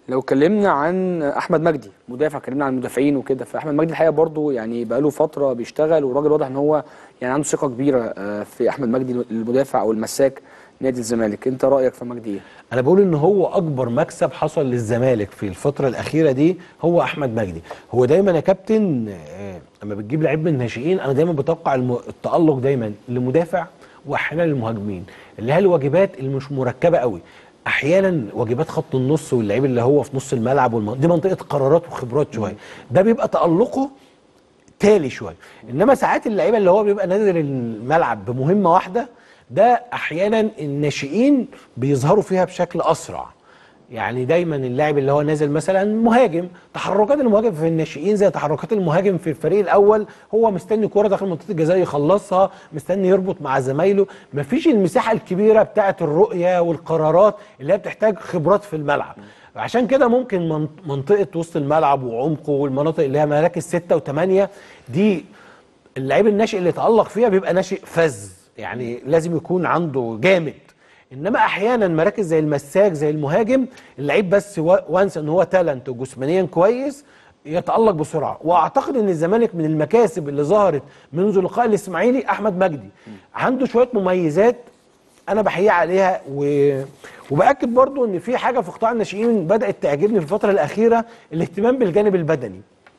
لو اتكلمنا عن احمد مجدي مدافع اتكلمنا عن المدافعين وكده فاحمد مجدي الحقيقه برضو يعني بقاله فتره بيشتغل والراجل واضح ان هو يعني عنده ثقه كبيره آه، في احمد مجدي المدافع او المساك نادي الزمالك انت رايك في مجدي ايه انا بقول ان هو اكبر مكسب حصل للزمالك في الفتره الاخيره دي هو احمد مجدي هو دايما يا كابتن آه، لما بتجيب لعيب من الناشئين انا دايما بتوقع الم- التالق دايما لمدافع واحيانا للمهاجمين اللي هي الواجبات اللي مش مركبه قوي احيانا واجبات خط النص واللعيب اللي هو في نص الملعب والم... دي منطقه قرارات وخبرات شويه ده بيبقى تالقه تالي شويه انما ساعات اللعيبه اللي هو بيبقى نازل الملعب بمهمه واحده ده احيانا الناشئين بيظهروا فيها بشكل اسرع يعني دايما اللاعب اللي هو نازل مثلا مهاجم تحركات المهاجم في الناشئين زي تحركات المهاجم في الفريق الاول هو مستني كوره داخل منطقه الجزاء يخلصها مستني يربط مع زمايله مفيش المساحه الكبيره بتاعه الرؤيه والقرارات اللي هي بتحتاج خبرات في الملعب عشان كده ممكن من- منطقه وسط الملعب وعمقه والمناطق اللي هي مراكز ستة وثمانية دي اللعيب الناشئ اللي يتألق فيها بيبقى ناشئ فذ يعني لازم يكون عنده جامد انما احيانا مراكز زي المساك زي المهاجم اللعيب بس و- وانس ان هو تالنت وجسمانيا كويس يتألق بسرعه واعتقد ان الزمالك من المكاسب اللي ظهرت منذ لقاء الاسماعيلي احمد مجدي عنده شويه مميزات انا بحييه عليها و... وباكد برضو ان في حاجه في قطاع الناشئين بدات تعجبني في الفتره الاخيره الاهتمام بالجانب البدني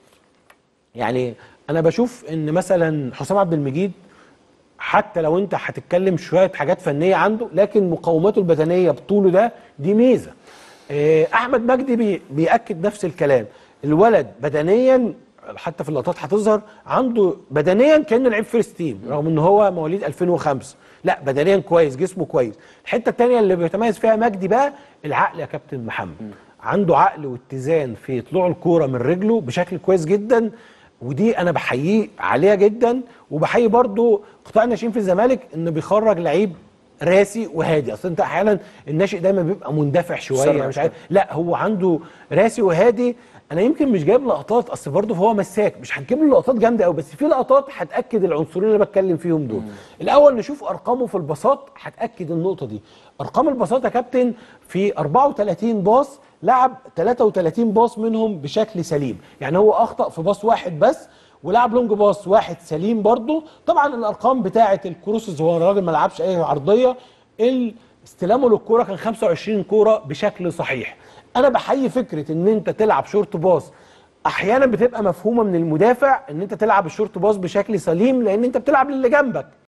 يعني انا بشوف ان مثلا حسام عبد المجيد حتى لو انت هتتكلم شويه حاجات فنيه عنده لكن مقاوماته البدنيه بطوله ده دي ميزه آه، احمد مجدي بي بياكد نفس الكلام الولد بدنيا حتى في اللقطات هتظهر عنده بدنيا كانه لعيب فيرست تيم رغم ان هو مواليد 2005 لا بدنيا كويس جسمه كويس الحته الثانيه اللي بيتميز فيها مجدي بقى العقل يا كابتن محمد عنده عقل واتزان في طلوع الكوره من رجله بشكل كويس جدا ودي انا بحييه عليها جدا وبحيي برضو قطاع الناشئين في الزمالك انه بيخرج لعيب راسي وهادي اصل انت احيانا الناشئ دايما بيبقى مندفع شويه سرع مش عارف لا هو عنده راسي وهادي انا يمكن مش جايب لقطات اصل برضه هو مساك مش هتجيب له لقطات جامده قوي بس في لقطات هتاكد العنصرين اللي بتكلم فيهم دول الاول نشوف ارقامه في الباصات هتاكد النقطه دي ارقام الباصات يا كابتن في 34 باص لعب 33 باص منهم بشكل سليم يعني هو اخطا في باص واحد بس ولعب لونج باص واحد سليم برضه طبعا الارقام بتاعه الكروسز هو الراجل ما لعبش اي عرضيه استلامه للكوره كان 25 كوره بشكل صحيح انا بحيي فكره ان انت تلعب شورت باص احيانا بتبقى مفهومه من المدافع ان انت تلعب الشورت باص بشكل سليم لان انت بتلعب للي جنبك